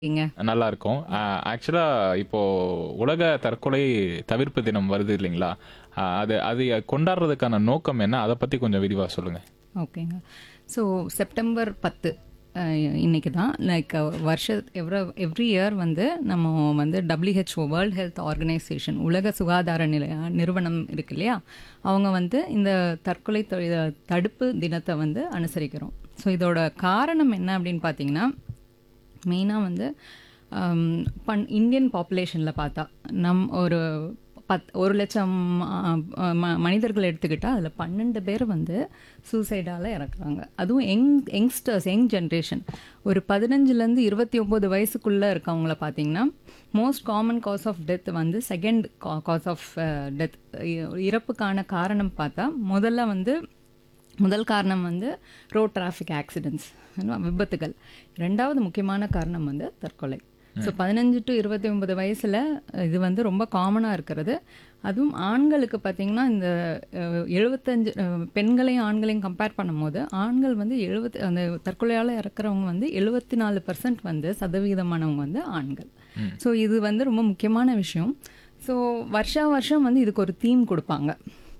இருக்கீங்க? நல்லா இருக்கும். அ ஆக்சுவலா இப்போ உலக தற்கொலை தவிர்ப்பு தினம் வருது இல்லைங்களா? அ அது அது கொண்டாடுறதுக்கான நோக்கம் என்ன? அத பத்தி கொஞ்சம் விரிவா சொல்லுங்க. ஓகேங்க. ஸோ செப்டம்பர் 10 அ இன்னைக்கு தான் லைக் வருஷ எவ்ர எவ்ரி இயர் வந்து நம்ம வந்து WHO வேர்ல்ட் ஹெல்த் ஆர்கனைசேஷன் உலக சுகாதார நிலைய நிறுவனம் இருக்கு இல்லையா? அவங்க வந்து இந்த தற்கொலை தொ தடுப்பு தினத்த வந்து அனுசரிக்கிறோம். ஸோ இதோட காரணம் என்ன அப்படின்னு பார்த்தீங்கன்னா, மெயினா வந்து அம் பன் இந்தியன் பாப்புலேஷன்ல பார்த்தா, நம் ஒரு பத் 1,00,000 அ ம மனிதர்கள் எடுத்துக்கிட்டா, அதில 12 பேர் வந்து சூசைடால இறக்குறாங்க. அதுவும் யங் யங்ஸ்டர்ஸ் யங் ஜென்ரேஷன். ஒரு 15லேருந்து 29 வயசுக்குள்ள இருக்கவங்கள பார்த்தீங்கன்னா, most common cause of death வந்து செகண்ட் கா காஸ் ஆஃப் டெத் இறப்புக்கான காரணம் பார்த்தா, முதல்ல வந்து முதல் காரணம் வந்து ரோட் டிராஃபிக் ஆக்சிடென்ட்ஸ் விபத்துகள். 2வது முக்கியமான காரணம் வந்து தற்கொலை. ஸோ 15 டூ 29 வயசுல இது வந்து ரொம்ப காமனா இருக்கிறது. அதுவும் ஆண்களுக்கு பார்த்தீங்கன்னா, இந்த அ 75 அ பெண்களையும் ஆண்களையும் கம்பேர் பண்ணும்போது, ஆண்கள் வந்து 70 அந்த தற்கொலையால இறக்குறவங்க வந்து 74% வந்து சதவீதமானவங்க வந்து ஆண்கள். ஸோ இது வந்து ரொம்ப முக்கியமான விஷயம். ஸோ வருஷா வருஷம் வந்து இதுக்கு ஒரு தீம் குடுப்பாங்க.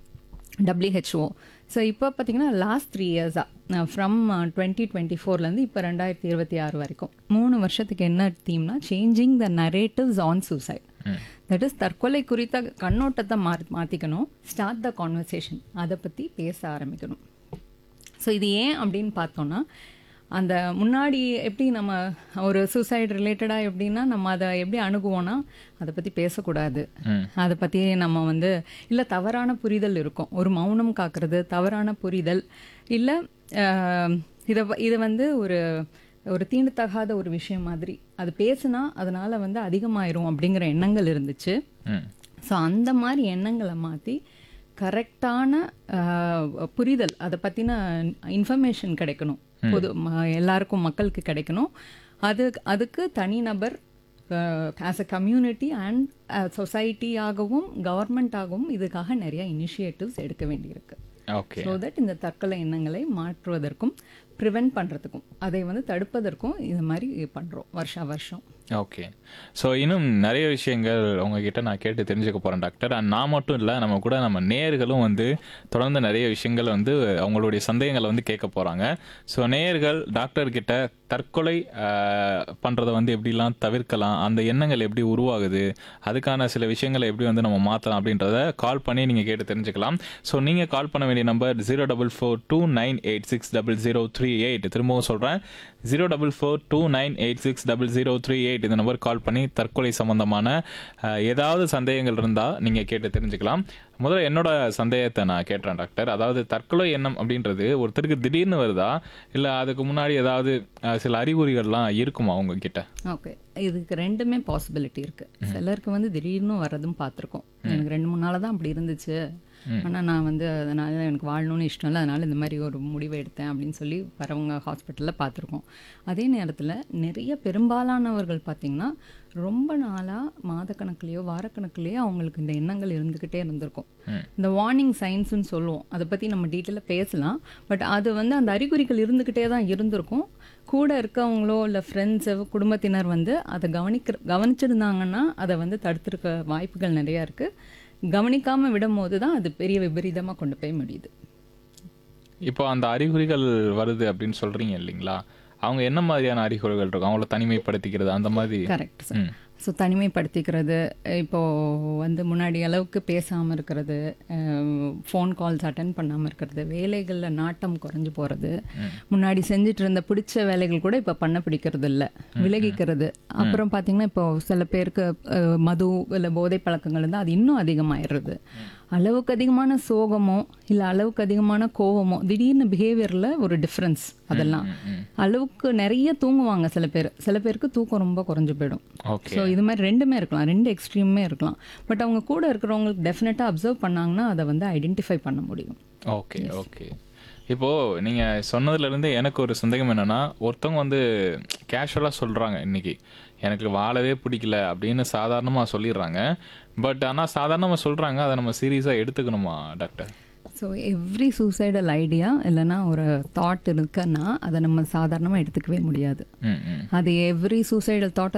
WHO. ஸோ இப்போ பார்த்தீங்கன்னா, லாஸ்ட் 3 இயர்ஸா ஃப்ரம் 2024லேருந்து இப்போ 2026 வரைக்கும் 3 வருஷத்துக்கு என்ன தீம்னா, changing the narratives on suicide. That is தற்கொலை குறித்த கண்ணோட்டத்த மா மாத்திக்கணும். Start the conversation. அத பத்தி பேச ஆரம்பிக்கணும். ஸோ இது ஏன் அப்படின்னு பார்த்தோம்னா, அந்த முன்னாடி எப்படி நம்ம ஒரு சூசைட் ரிலேட்டடா எப்படின்னா, நம்ம அத எப்படி அணுகுவோம்னா, அத பத்தி பேசக்கூடாது. ம். அத பத்தி நம்ம வந்து இல்ல தவறான புரிதல் இருக்கும். ஒரு மௌனம் காக்கிறது, தவறான புரிதல். இல்ல அ இத இத வந்து ஒரு ஒரு தீண்டத்தகாத ஒரு விஷயம் மாதிரி. அது பேசுனா அதனால வந்து அதிகமாயிரும் அப்படிங்கிற எண்ணங்கள் இருந்துச்சு. ம். ஸோ அந்த மாரி எண்ணங்கள மாத்தி, கரெக்டான அ புரிதல் அத பத்தின இன்ஃபர்மேஷன் கிடைக்கணும். பொது ம எல்லாருக்கும் மக்களுக்கு கிடைக்கணும். அது அதுக்கு தனிநபர் uh as a community and a சொசைட்டியாகவும், கவர்மெண்ட்டாகவும் இதுக்காக நெறைய இனிஷியேட்டிவ்ஸ் எடுக்க வேண்டியிருக்கு. ஓகே. ஸோ தட் இந்த தற்கொலை எண்ணங்களை மாற்றுவதற்கும், பிரிவென்ட் பண்றதுக்கும், அதை வந்து தடுப்பதற்கும் இது மாரி பண்றோம் வருஷா வருஷம். ஓகே. ஸோ இன்னும் நெறைய விஷயங்கள் உங்ககிட்ட நான் கேட்டு தெரிஞ்சுக்க போறேன் டாக்டர். அண்ட் நான் மட்டும் இல்ல, நம்ம கூட நம்ம நேயர்களும் வந்து தொடர்ந்து நெறைய விஷயங்கள் வந்து அவங்களுடைய சந்தேகங்கள வந்து கேட்க போறாங்க. ஸோ நேயர்கள் டாக்டர் கிட்ட தற்கொலை அ பண்றத வந்து எப்படிலாம் தவிர்க்கலாம்? அந்த எண்ணங்கள் எப்படி உருவாகுது? அதுக்கான சில விஷயங்கள எப்படி வந்து நம்ம மாத்தலாம்? அப்படின்றத கால் பண்ணி நீங்க கேட்டு தெரிஞ்சுக்கலாம். ஸோ நீங்க கால் பண்ண வேண்டிய நம்பர் 04429860038 திரும்பவும் சொல்றேன். 04429860038 இந்த நம்பருக்கு கால் பண்ணி தற்கொலை சம்பந்தமான அ ஏதாவது சந்தேகங்கள் இருந்தா நீங்க கேட்டு தெரிஞ்சுக்கலாம். முதல்ல என்னோட சந்தேகத்த நான் கேட்றேன் டாக்டர். அதாவது தற்கொலை எண்ணம் அப்படின்றது ஒருத்தருக்கு திடீர்னு வருதா? இல்ல அதுக்கு முன்னாடி ஏதாவது அ சில அறிகுறிகள்லாம் இருக்குமா உங்ககிட்ட? ஓகே. இதுக்கு 2மே பாசிபிலிட்டி இருக்கு. சிலருக்கு வந்து திடீர்னு வர்றதும் பார்த்துருக்கோம். எனக்கு 2, 3 நாளா தான் அப்படி இருந்துச்சு. ஆனா நான் வந்து அதனால எனக்கு வாழணும்னு இஷ்டம் இல்ல. அதனால இந்த மாரி ஒரு முடிவு எடுத்தேன் அப்படின்னு சொல்லி வரவங்க ஹாஸ்பிட்டல்ல பார்த்துருக்கோம். அதே நேரத்துல நெறைய பெரும்பாலானவர்கள் பார்த்தீங்கன்னா, ரொம்ப நாளா மாதக்கணக்குலயோ, வாரக்கணக்குலயோ அவங்களுக்கு இந்த எண்ணங்கள் இருந்துகிட்டே இருந்திருக்கும். இந்த வார்னிங் சைன்ஸ்ன்னு சொல்லுவோம். அத பத்தி நம்ம டீட்டெயிலா பேசலாம். பட் அது வந்து அந்த அறிகுறிகள் இருந்துகிட்டே தான் இருந்திருக்கும். கூட இருக்கவங்களோ, இல்ல ஃப்ரெண்ட்ஸோ, குடும்பத்தினர் வந்து அத கவனிக்கிற கவனிச்சிருந்தாங்கன்னா, அத வந்து தடுத்திருக்க வாய்ப்புகள் நெறைய இருக்கு. கவனிக்காம விடும்போது தான் அது பெரிய விபரீதமா கொண்டு போய் முடியுது. இப்போ அந்த அறிகுறிகள் வருது அப்படின்னு சொல்றீங்க இல்லைங்களா? அவங்க என்ன மாதிரியான அறிகுறிகள் இருக்கும்? அவங்கள தனிமைப்படுத்திக்கிறது அந்த மாதிரி? Correct sir. ம். ஸோ தனிமைப்படுத்திக்கிறது, இப்போ வந்து முன்னாடி அளவுக்கு பேசாம இருக்கிறது, அ ஃபோன் கால்ஸ் அட்டெண்ட் பண்ணாம இருக்கிறது, வேலைகள்ல நாட்டம் குறைஞ்சு போறது, முன்னாடி செஞ்சுட்டு இருந்த பிடிச்ச வேலைகள் கூட இப்போ பண்ண பிடிக்கிறது இல்ல. விலகிக்கிறது. அப்புறம் பார்த்தீங்கன்னா, இப்போ சில பேருக்கு அ மது இல்ல போதை பழக்கங்கள் இருந்தா அது இன்னும் அதிகமாயிடுறது. அளவுக்கு அதிகமான சோகமோ, இல்ல அளவுக்கு அதிகமான கோவமோ, திடீர்னு பிஹேவியர்ல ஒரு டிஃபரன்ஸ் அதெல்லாம். அளவுக்கு நெறைய தூங்குவாங்க சில பேர். சில பேருக்கு தூக்கம் ரொம்ப குறைஞ்சு போயிடும். ஓகே. ஸோ இது மாரி 2மே இருக்கலாம். 2 எக்ஸ்ட்ரீமுமே இருக்கலாம். பட் அவங்க கூட இருக்கிறவங்களுக்கு டெஃபினட்டா அப்சர்வ் பண்ணாங்கன்னா, அத வந்து ஐடென்டிஃபை பண்ண முடியும். Okay, okay. இப்போ நீங்க சொன்னதுலேருந்து எனக்கு ஒரு சந்தேகம் என்னன்னா, ஒருத்தவங்க வந்து கேஷுவலா சொல்றாங்க இன்னைக்கு. எனக்கு வாழவே பிடிக்கல அப்படின்னு சாதாரணமா சொல்லிடுறாங்க. பட் ஆனா சாதாரணமா சொல்றாங்க. அத நம்ம சீரியஸா எடுத்துக்கணுமா doctor? So every suicidal idea இல்லைன்னா ஒரு தாட் இருக்குன்னா, அத நம்ம சாதாரணமா எடுத்துக்கவே முடியாது. ம், ம். அது எவ்ரி சூசைடல் தாட்ட